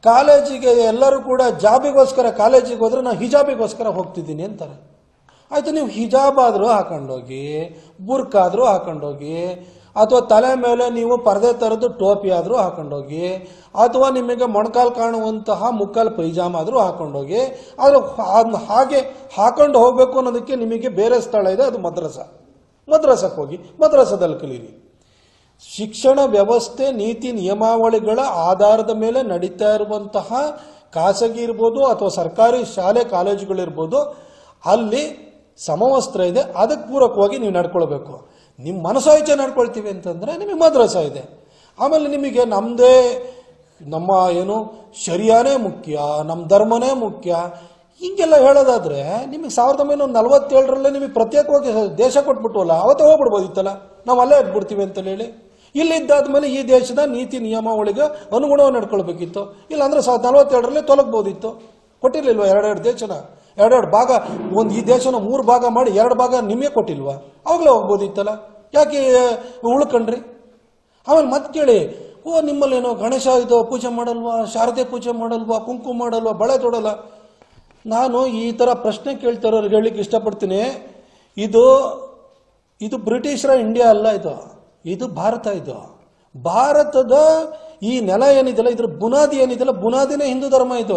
ಕಾಲೇಜಿಗೆ ಎಲ್ಲರೂ ಕೂಡ ಜಾಬಿಗೋಸ್ಕರ ಕಾಲೇಜಿಗೆ ಹೋದ್ರೆ ನಾನು ಹಿಜಾಬಿಗೋಸ್ಕರ ಹೋಗ್ತಿದ್ದೀನಿ ಅಂತಾರೆ ಆಯ್ತು ನೀವು ಹಿಜಾಬ್ ಆದರೂ ಹಾಕೊಂಡೋಗಿ ಬುರ್ಕ್ ಆದರೂ ಹಾಕೊಂಡೋಗಿ ಅಥವಾ ತಲೆ ಮೇಲೆ ನೀವು ಪರದೆ ಥರದ್ದು ಟೋಪಿ ಆದರೂ ಹಾಕೊಂಡೋಗಿ ಅಥವಾ ನಿಮಗೆ ಮೊಣಕಾಲು ಕಾಣುವಂತಹ ಮುಕ್ಕಾಲು ಪೈಜಾಮ ಆದರೂ ಹಾಕೊಂಡೋಗಿ ಆದರೆ ಅದ್ನ ಹಾಗೆ ಹಾಕೊಂಡು ಹೋಗಬೇಕು ಅನ್ನೋದಕ್ಕೆ ನಿಮಗೆ ಬೇರೆ ಸ್ಥಳ ಇದೆ ಅದು ಮದ್ರಸ ಮದ್ರಸಕ್ಕೆ ಹೋಗಿ ಮದ್ರಸದಲ್ಲಿ ಕಲೀರಿ ಶಿಕ್ಷಣ ವ್ಯವಸ್ಥೆ ನೀತಿ ನಿಯಮಾವಳಿಗಳ ಆಧಾರದ ಮೇಲೆ ನಡೀತಾ ಇರುವಂತಹ ಖಾಸಗಿ ಇರ್ಬೋದು ಅಥವಾ ಸರ್ಕಾರಿ ಶಾಲೆ ಕಾಲೇಜುಗಳಿರ್ಬೋದು ಅಲ್ಲಿ ಸಮವಸ್ತ್ರ ಇದೆ ಅದಕ್ಕೆ ಪೂರಕವಾಗಿ ನೀವು ನಡ್ಕೊಳ್ಬೇಕು ನಿಮ್ಮ ಮನಸಾಯಿಚೆ ನಡ್ಕೊಳ್ತೀವಿ ಅಂತಂದ್ರೆ ನಿಮಗೆ ಮದ್ರಸ ಇದೆ ಆಮೇಲೆ ನಿಮಗೆ ನಮ್ಮದೇ ನಮ್ಮ ಏನು ಶರಿಯಾನೇ ಮುಖ್ಯ ನಮ್ಮ ಧರ್ಮನೇ ಮುಖ್ಯ ಹಿಂಗೆಲ್ಲ ಹೇಳೋದಾದ್ರೆ ನಿಮಗೆ ಸಾವಿರದ ಒಂಬೈನೂರ ನಲವತ್ತೇಳರಲ್ಲೇ ನಿಮಗೆ ಪ್ರತ್ಯೇಕವಾಗಿ ದೇಶ ಕೊಟ್ಬಿಟ್ವಲ್ಲ ಅವತ್ತೇ ಹೋಗ್ಬಿಡ್ಬೋದಿತ್ತಲ್ಲ ನಾವು ಅಲ್ಲೇ ಇಟ್ಬಿಡ್ತೀವಿ ಅಂತ ಹೇಳಿ ಇಲ್ಲಿದ್ದಾದ್ಮೇಲೆ ಈ ದೇಶದ ನೀತಿ ನಿಯಮಾವಳಿಗೆ ಅನುಗುಣವಾಗಿ ನಡ್ಕೊಳ್ಬೇಕಿತ್ತು ಇಲ್ಲಾಂದ್ರೆ ಸಾವಿರದ ನಲವತ್ತೇಳರಲ್ಲೇ ತೊಲಗ್ಬೋದಿತ್ತು ಕೊಟ್ಟಿರ್ಲಿಲ್ವಾ ಎರಡೆರಡು ದೇಶನ ಎರಡೆರಡು ಭಾಗ ಒಂದು ಈ ದೇಶನ ಮೂರು ಭಾಗ ಮಾಡಿ ಎರಡು ಭಾಗ ನಿಮಗೆ ಕೊಟ್ಟಿಲ್ವಾ ಅವಾಗಲೇ ಹೋಗ್ಬೋದಿತ್ತಲ್ಲ ಯಾಕೆ ಉಳ್ಕೊಂಡ್ರಿ ಆಮೇಲೆ ಮತ್ತೆ ಕೇಳಿ ಓ ನಿಮ್ಮಲ್ಲೇನೋ ಗಣೇಶ ಇದು ಪೂಜೆ ಮಾಡಲ್ವಾ ಶಾರದೆ ಪೂಜೆ ಮಾಡಲ್ವಾ ಕುಂಕುಮ ಮಾಡಲ್ವಾ ಬಳೆ ತೊಡಲ್ಲ ನಾನು ಈ ಥರ ಪ್ರಶ್ನೆ ಕೇಳ್ತಾರೋರಿಗೆ ಹೇಳಲಿಕ್ಕೆ ಇಷ್ಟಪಡ್ತೀನಿ ಇದು ಇದು ಬ್ರಿಟಿಷರ ಇಂಡಿಯಾ ಅಲ್ಲ ಇದು ಇದು ಭಾರತ ಇದು ಭಾರತದ ಈ ನೆಲ ಏನಿದೆಯಲ್ಲ ಇದ್ರ ಬುನಾದಿ ಏನಿದೆಯಲ್ಲ ಬುನಾದಿನೇ ಹಿಂದೂ ಧರ್ಮ ಇದು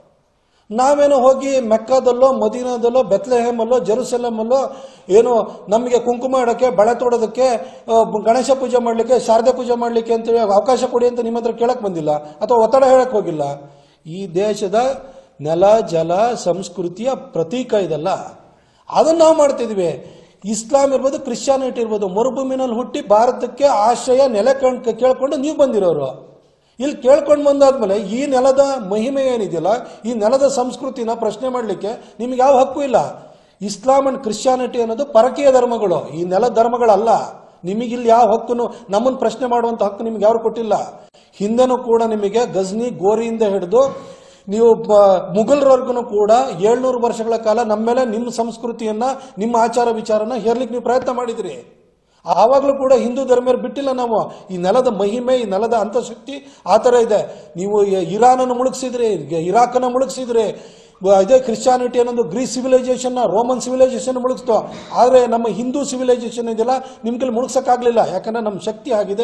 ನಾವೇನೋ ಹೋಗಿ ಮೆಕ್ಕಾದಲ್ಲೋ ಮದೀನಾದಲ್ಲೋ ಬೆತ್ಲೆಹೇಮಲ್ಲೋ ಜೆರುಸಲಮಲ್ಲೋ ಏನೋ ನಮಗೆ ಕುಂಕುಮ ಇಡೋಕ್ಕೆ ಬಳೆ ತೊಡೋದಕ್ಕೆ ಆ, ಗಣೇಶ ಪೂಜೆ ಮಾಡಲಿಕ್ಕೆ ಶಾರದೆ ಪೂಜೆ ಮಾಡಲಿಕ್ಕೆ ಅಂತೇಳಿ ಅವಕಾಶ ಕೊಡಿ ಅಂತ ನಿಮ್ಮ ಹತ್ರ ಕೇಳಕ್ ಬಂದಿಲ್ಲ ಅಥವಾ ಒತ್ತಡ ಹೇಳಕ್ ಹೋಗಿಲ್ಲ ಈ ದೇಶದ ನೆಲ ಜಲ ಸಂಸ್ಕೃತಿಯ ಪ್ರತೀಕ ಇದಲ್ಲ ಅದನ್ನ ನಾವು ಮಾಡ್ತಿದ್ವಿ ಇಸ್ಲಾಂ ಇರ್ಬೋದು ಕ್ರಿಶ್ಚಿಯಾನಿಟಿ ಇರ್ಬೋದು ಮರುಭೂಮಿನಲ್ಲಿ ಹುಟ್ಟಿ ಭಾರತಕ್ಕೆ ಆಶ್ರಯ ನೆಲೆ ಕಣ್ ಕೇಳ್ಕೊಂಡು ನೀವು ಬಂದಿರೋರು ಇಲ್ಲಿ ಕೇಳ್ಕೊಂಡು ಬಂದಾದ್ಮೇಲೆ ಈ ನೆಲದ ಮಹಿಮೆ ಏನಿದೆಯಲ್ಲ ಈ ನೆಲದ ಸಂಸ್ಕೃತಿನ ಪ್ರಶ್ನೆ ಮಾಡಲಿಕ್ಕೆ ನಿಮ್ಗೆ ಯಾವ ಹಕ್ಕು ಇಲ್ಲ ಇಸ್ಲಾಂ ಅಂಡ್ ಕ್ರಿಶ್ಚಿಯಾನಿಟಿ ಅನ್ನೋದು ಪರಕೀಯ ಧರ್ಮಗಳು ಈ ನೆಲ ಧರ್ಮಗಳಲ್ಲ ನಿಮಗಿಲ್ಲಿ ಯಾವ ಹಕ್ಕನ್ನು ನಮ್ಮನ್ನು ಪ್ರಶ್ನೆ ಮಾಡುವಂತ ಹಕ್ಕು ನಿಮ್ಗೆ ಯಾರು ಕೊಟ್ಟಿಲ್ಲ ಹಿಂದೆನೂ ಕೂಡ ನಿಮಗೆ ಗಜ್ನಿ ಗೋರಿಯಿಂದ ಹಿಡಿದು ನೀವು ಮುಘಲ್ರವರ್ಗು ಕೂಡ ಏಳ್ನೂರು ವರ್ಷಗಳ ಕಾಲ ನಮ್ಮ ಮೇಲೆ ನಿಮ್ಮ ಸಂಸ್ಕೃತಿಯನ್ನ ನಿಮ್ಮ ಆಚಾರ ವಿಚಾರನ ಹೇರ್ಲಿಕ್ಕೆ ನೀವು ಪ್ರಯತ್ನ ಮಾಡಿದ್ರಿ ಆವಾಗಲೂ ಕೂಡ ಹಿಂದೂ ಧರ್ಮೀಯರು ಬಿಟ್ಟಿಲ್ಲ ನಾವು ಈ ನೆಲದ ಮಹಿಮೆ ಈ ನೆಲದ ಅಂತಃಶಕ್ತಿ ಆ ಥರ ಇದೆ ನೀವು ಇ- ಇರಾನನ್ನು ಮುಳುಗಿಸಿದ್ರಿ ಇರಾಕನ್ನು ಮುಳುಗಿಸಿದ್ರಿ ಇದೇ ಕ್ರಿಶ್ಚಿಯಾನಿಟಿ ಅನ್ನೋದು ಗ್ರೀಸ್ ಸಿವಿಲೈಸೇಷನ್ ರೋಮನ್ ಸಿವಿಲೈಸೇಷನ್ ಮುಳುಗಿಸ್ತು ಆದರೆ ನಮ್ಮ ಹಿಂದೂ ಸಿವಿಲೈಸೇಷನ್ ಇದೆಯಲ್ಲ ನಿಮ್ಮ ಕೈಲಿ ಮುಳುಗ್ಸಕ್ಕಾಗಲಿಲ್ಲ ಯಾಕಂದ್ರೆ ನಮ್ಮ ಶಕ್ತಿ ಆಗಿದೆ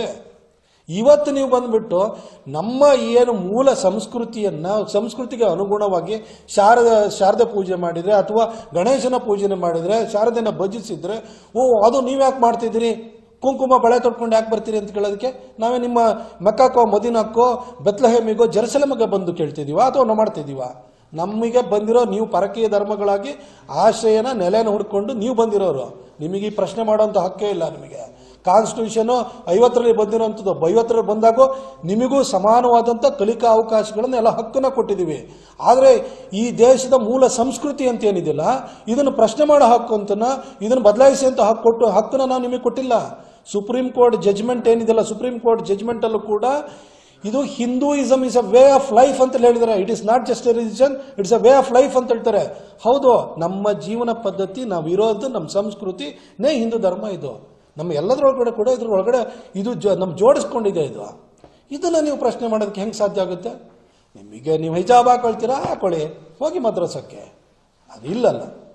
ಇವತ್ತು ನೀವು ಬಂದ್ಬಿಟ್ಟು ನಮ್ಮ ಏನು ಮೂಲ ಸಂಸ್ಕೃತಿಯನ್ನ ಸಂಸ್ಕೃತಿಗೆ ಅನುಗುಣವಾಗಿ ಶಾರದ ಶಾರದೆ ಪೂಜೆ ಮಾಡಿದ್ರೆ ಅಥವಾ ಗಣೇಶನ ಪೂಜೆ ಮಾಡಿದ್ರೆ ಶಾರದೆನ ಭಜಿಸಿದ್ರೆ ಓ ಅದು ನೀವ್ಯಾಕೆ ಮಾಡ್ತಿದ್ದೀರಿ ಕುಂಕುಮ ಬಳೆ ತೊಟ್ಕೊಂಡು ಯಾಕೆ ಬರ್ತೀರಿ ಅಂತ ಕೇಳೋದಕ್ಕೆ ನಾವೇ ನಿಮ್ಮ ಮೆಕ್ಕಾಕೋ ಮದಿನಾಕ್ಕೋ ಬೆತ್ಲಹೇಮಿಗೋ ಜೆರುಸಲೇಮಿಗೆ ಬಂದು ಕೇಳ್ತಿದೀವ ಅಥವಾ ನಾವು ಮಾಡ್ತಿದೀವ ನಮಗೆ ಬಂದಿರೋ ನೀವು ಪರಕೀಯ ಧರ್ಮಗಳಾಗಿ ಆಶ್ರಯನ ನೆಲೆನ ಹುಡ್ಕೊಂಡು ನೀವು ಬಂದಿರೋರು ನಿಮಗೆ ಈ ಪ್ರಶ್ನೆ ಮಾಡುವಂಥ ಹಕ್ಕೇ ಇಲ್ಲ ನಿಮಗೆ ಕಾನ್ಸ್ಟಿಟ್ಯೂಷನ್ ಐವತ್ತರಲ್ಲಿ ಬಂದಿರೋಂಥದ್ದು ಐವತ್ತರಲ್ಲಿ ಬಂದಾಗೂ ನಿಮಗೂ ಸಮಾನವಾದಂಥ ಕಲಿಕಾ ಅವಕಾಶಗಳನ್ನ ಎಲ್ಲ ಹಕ್ಕನ್ನ ಕೊಟ್ಟಿದ್ದೀವಿ ಆದರೆ ಈ ದೇಶದ ಮೂಲ ಸಂಸ್ಕೃತಿ ಅಂತ ಏನಿದೆಯಲ್ಲ ಇದನ್ನು ಪ್ರಶ್ನೆ ಮಾಡೋ ಹಕ್ಕು ಅಂತನ ಇದನ್ನು ಬದಲಾಯಿಸಿ ಅಂತ ಹಕ್ಕು ಕೊಟ್ಟು ಹಕ್ಕನ್ನ ನಾವು ನಿಮಗೆ ಕೊಟ್ಟಿಲ್ಲ ಸುಪ್ರೀಂ ಕೋರ್ಟ್ ಜಜ್ಮೆಂಟ್ ಏನಿದೆಯಲ್ಲ ಸುಪ್ರೀಂ ಕೋರ್ಟ್ ಜಜ್ಮೆಂಟ್ ಅಲ್ಲೂ ಕೂಡ ಇದು Hinduism is a way of life ಅಂತ ಹೇಳಿದ್ದಾರೆ it is not just a religion it's a way of life ಅಂತ ಹೇಳ್ತಾರೆ ಹೌದು ನಮ್ಮ ಜೀವನ ಪದ್ಧತಿ ನಾವು ಇರೋದು ನಮ್ಮ ಸಂಸ್ಕೃತಿನೇ ಹಿಂದೂ ಧರ್ಮ ಇದು ನಮ್ಮ ಎಲ್ಲದರೊಳಗಡೆ ಕೂಡ ಇದ್ರ ಒಳಗಡೆ ಇದು ಜ ನಮ್ಮ ಜೋಡಿಸ್ಕೊಂಡಿದೆ ಇದು ಇದನ್ನ ನೀವು ಪ್ರಶ್ನೆ ಮಾಡೋದಕ್ಕೆ ಹೆಂಗೆ ಸಾಧ್ಯ ಆಗುತ್ತೆ ನಿಮಗೆ ನೀವು ಹಿಜಾಬ್ ಹಾಕೊಳ್ತೀರಾ ಹಾಕೊಳ್ಳಿ ಹೋಗಿ ಮದ್ರಸಕ್ಕೆ ಅದು ಇಲ್ಲಲ್ಲ